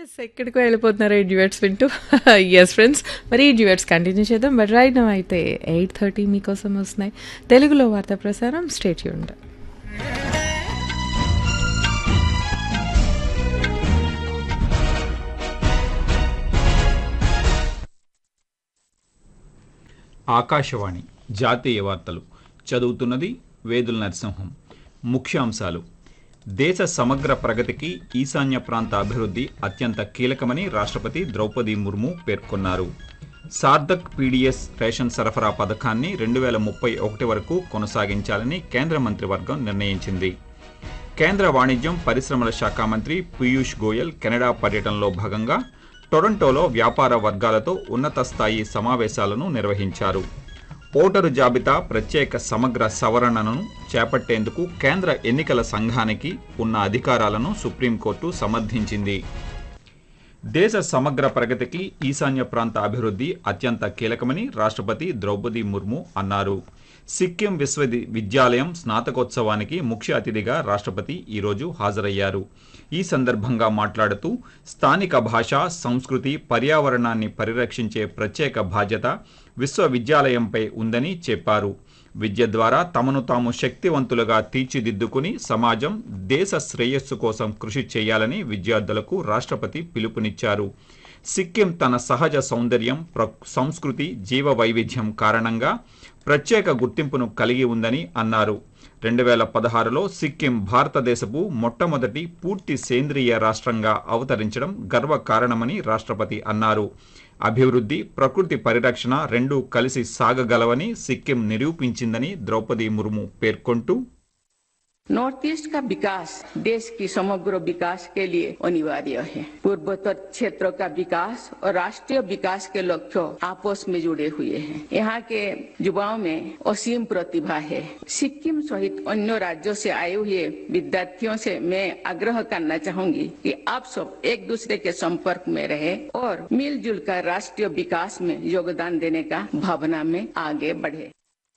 yes ఎక్కడికో వెళ్ళిపోతున్నారు ఈ డ్యూయట్స్ వింటూ ఎస్ ఫ్రెండ్స్ మరి ఈ డ్యూయట్స్ కంటిన్యూ చేద్దాం బట్ రైట్ నో అయితే ఎయిట్ థర్టీ మీకోసం వస్తున్నాయి తెలుగులో వార్తా ప్రసారం స్టేట్ యూండ్ ఆకాశవాణి జాతీయ వార్తలు చదువుతున్నది వేదుల నరసింహం ముఖ్యాంశాలు దేశ సమగ్ర ప్రగతికి ఈశాన్య ప్రాంత అభివృద్ధి అత్యంత కీలకమని రాష్ట్రపతి ద్రౌపది ముర్ము పేర్కొన్నారు సార్ధక్ పీడీఎస్ రేషన్ సరఫరా పథకాన్ని రెండు వేల ముప్పై ఒకటి వరకు కొనసాగించాలని కేంద్ర మంత్రివర్గం నిర్ణయించింది కేంద్ర వాణిజ్యం పరిశ్రమల శాఖ మంత్రి పీయూష్ గోయల్ కెనడా పర్యటనలో భాగంగా టొరంటోలో వ్యాపార వర్గాలతో ఉన్నత స్థాయి సమావేశాలను నిర్వహించారు ఓటరు జాబితా ప్రత్యేక సమగ్ర సవరణను చేపట్టేందుకు కేంద్ర ఎన్నికల సంఘానికి ఉన్న అధికారాలను సుప్రీంకోర్టు సమర్థించింది దేశ సమగ్ర ప్రగతికి ఈశాన్య ప్రాంత అభివృద్ధి అత్యంత కీలకమని రాష్ట్రపతి ద్రౌపది ముర్ము అన్నారు సిక్కిం విశ్వవిద్యాలయం స్నాతకోత్సవానికి ముఖ్య అతిథిగా రాష్ట్రపతి ఈరోజు హాజరయ్యారు ఈ సందర్భంగా మాట్లాడుతూ స్థానిక భాష సంస్కృతి పర్యావరణాన్ని పరిరక్షించే ప్రత్యేక బాధ్యత విశ్వవిద్యాలయంపై ఉందని చెప్పారు విద్య ద్వారా తమను తాము శక్తివంతులుగా తీర్చిదిద్దుకుని సమాజం దేశ శ్రేయస్సు కోసం కృషి చేయాలని విద్యార్థులకు రాష్ట్రపతి పిలుపునిచ్చారు సిక్కిం తన సహజ సౌందర్యం ప్ర సంస్కృతి జీవ వైవిధ్యం కారణంగా ప్రత్యేక గుర్తింపును కలిగి ఉందని అన్నారు రెండు వేల పదహారులో సిక్కిం భారతదేశపు మొట్టమొదటి పూర్తి సేంద్రియ రాష్ట్రంగా అవతరించడం గర్వకారణమని రాష్ట్రపతి అన్నారు అభివృద్ధి ప్రకృతి పరిరక్షణ రెండూ కలిసి సాగగలవని సిక్కిం నిరూపించిందని ద్రౌపది ముర్ము పేర్కొంటూ नॉर्थ ईस्ट का विकास देश की समग्र विकास के लिए अनिवार्य है पूर्वोत्तर क्षेत्र का विकास और राष्ट्रीय विकास के लक्ष्य आपस में जुड़े हुए हैं यहाँ के युवाओं में असीम प्रतिभा है सिक्किम सहित अन्य राज्यों से आए हुए विद्यार्थियों से मैं आग्रह करना चाहूंगी कि आप सब एक दूसरे के संपर्क में रहे और मिलजुल कर राष्ट्रीय विकास में योगदान देने का भावना में आगे बढ़े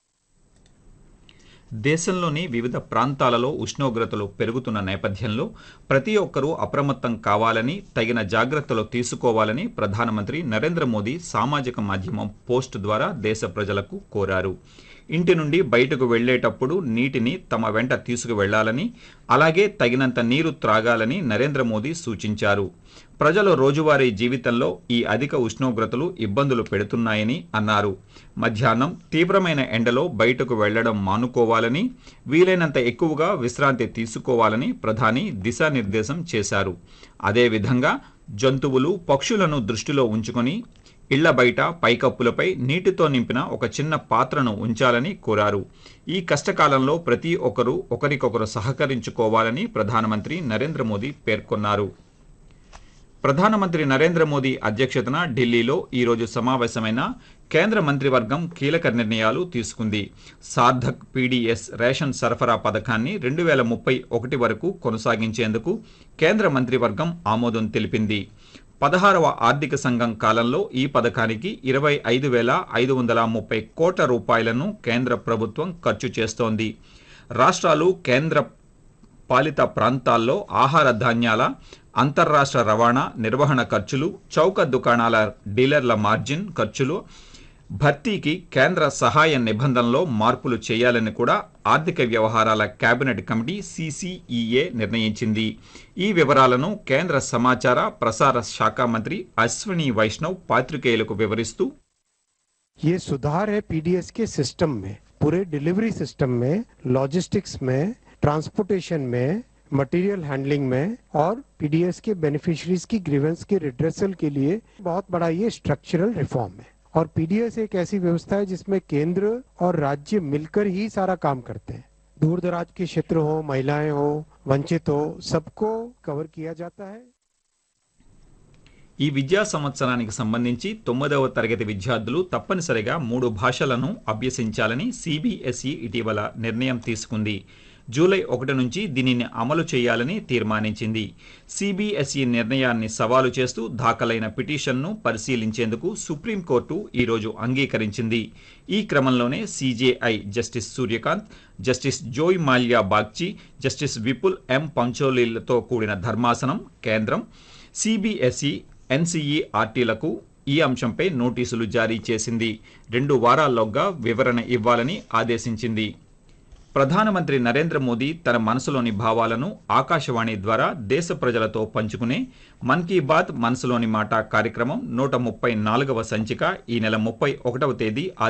దేశంలోని వివిధ ప్రాంతాలలో ఉష్ణోగ్రతలు పెరుగుతున్న నేపథ్యంలో ప్రతి ఒక్కరూ అప్రమత్తం కావాలని తగిన జాగ్రత్తలు తీసుకోవాలని ప్రధానమంత్రి నరేంద్ర మోదీ సామాజిక మాధ్యమం పోస్ట్ ద్వారా దేశ ప్రజలకు కోరారు ఇంటి నుండి బయటకు వెళ్లేటప్పుడు నీటిని తమ వెంట తీసుకువెళ్లాలని అలాగే తగినంత నీరు త్రాగాలని నరేంద్ర మోదీ సూచించారు ప్రజల రోజువారీ జీవితంలో ఈ అధిక ఉష్ణోగ్రతలు ఇబ్బందులు పెడుతున్నాయని అన్నారు మధ్యాహ్నం తీవ్రమైన ఎండలో బయటకు వెళ్లడం మానుకోవాలని వీలైనంత ఎక్కువగా విశ్రాంతి తీసుకోవాలని ప్రధాని దిశానిర్దేశం చేశారు అదేవిధంగా జంతువులు పక్షులను దృష్టిలో ఉంచుకొని ఇళ్ల బయట పైకప్పులపై నీటితో నింపిన ఒక చిన్న పాత్రను ఉంచాలని కోరారు ఈ కష్టకాలంలో ప్రతి ఒక్కరూ ఒకరికొకరు సహకరించుకోవాలని ప్రధానమంత్రి నరేంద్ర మోదీ పేర్కొన్నారు ప్రధానమంత్రి నరేంద్ర మోదీ అధ్యక్షతన ఢిల్లీలో ఈరోజు సమావేశమైన కేంద్ర మంత్రివర్గం కీలక నిర్ణయాలు తీసుకుంది సార్థక్ పీడీఎస్ రేషన్ సరఫరా పథకాన్ని రెండు వేల ముప్పై ఒకటి వరకు కొనసాగించేందుకు కేంద్ర మంత్రివర్గం ఆమోదం తెలిపింది పదహారవ ఆర్థిక సంఘం కాలంలో ఈ పథకానికి ఇరవై ఐదు వేల ఐదు వందల ముప్పై కోట్ల రూపాయలను కేంద్ర ప్రభుత్వం ఖర్చు చేస్తోంది రాష్ట్రాలు కేంద్ర పాలిత ప్రాంతాల్లో ఆహార ధాన్యాల అంతర్రాష్ట్ర రవాణా నిర్వహణ ఖర్చులు చౌక దుకాణాల డీలర్ల మార్జిన్ ఖర్చులు భర్తీకి కేంద్ర సహాయ నిబంధనలో మార్పులు చేయాలని కూడా ఆర్థిక వ్యవహారాల కేబినెట్ కమిటీ సీసీఈఏ నిర్ణయించింది ఈ వివరాలను కేంద్ర సమాచార ప్రసార శాఖ మంత్రి అశ్విని వైష్ణవ్ పాత్రికేయులకు వివరిస్తూ ये सुधार है पीडीएस के सिस्टम में पूरे डिलीवरी सिस्टम में लॉजिस्टिक्स में ट्रांसपोर्टेशन में मटेरियल हैंडलिंग में और पीडीएस के बेनिफिशियरीज की ग्रीवेंस के रिड्रेसल के लिए बहुत बड़ा ये स्ट्रक्चरल रिफॉर्म है और पीडीएस एक ऐसी व्यवस्था है जिसमें केंद्र और राज्य मिलकर ही सारा काम करते हैं दूर दराज के क्षेत्र हो महिलाएं हो वंचित हो सबको कवर किया जाता है ఈ విద్యా సంవత్సరానికి సంబంధించి తొమ్మిదవ తరగతి విద్యార్థులు తప్పనిసరిగా మూడు భాషలను అభ్యసించాలని సిబిఎస్ఈ ఇటీవల నిర్ణయం తీసుకుంది జూలై ఒకటి నుంచి దీనిని అమలు చేయాలని తీర్మానించింది సిబిఎస్ఈ నిర్ణయాన్ని సవాలు చేస్తూ దాఖలైన పిటిషన్ను పరిశీలించేందుకు సుప్రీంకోర్టు ఈరోజు అంగీకరించింది ఈ క్రమంలోనే CJI justice Suryakant justice Joymalya Bagchi justice Vipul M పంచోలీలతో కూడిన ధర్మాసనం కేంద్రం సిబిఎస్ఈ ఎన్సీఈఆర్టీలకు ఈ అంశంపై నోటీసులు జారీ చేసింది రెండు వారాల్లోగా వివరణ ఇవ్వాలని ఆదేశించింది ప్రధానమంత్రి నరేంద్ర మోదీ తన మనసులోని భావాలను ఆకాశవాణి ద్వారా దేశ ప్రజలతో పంచుకునే మన్ కీ బాత్ మనసులోని మాట కార్యక్రమం నూట ముప్పై నాలుగవ సంచిక ఈ నెల ముప్పై ఒకటవ తేదీ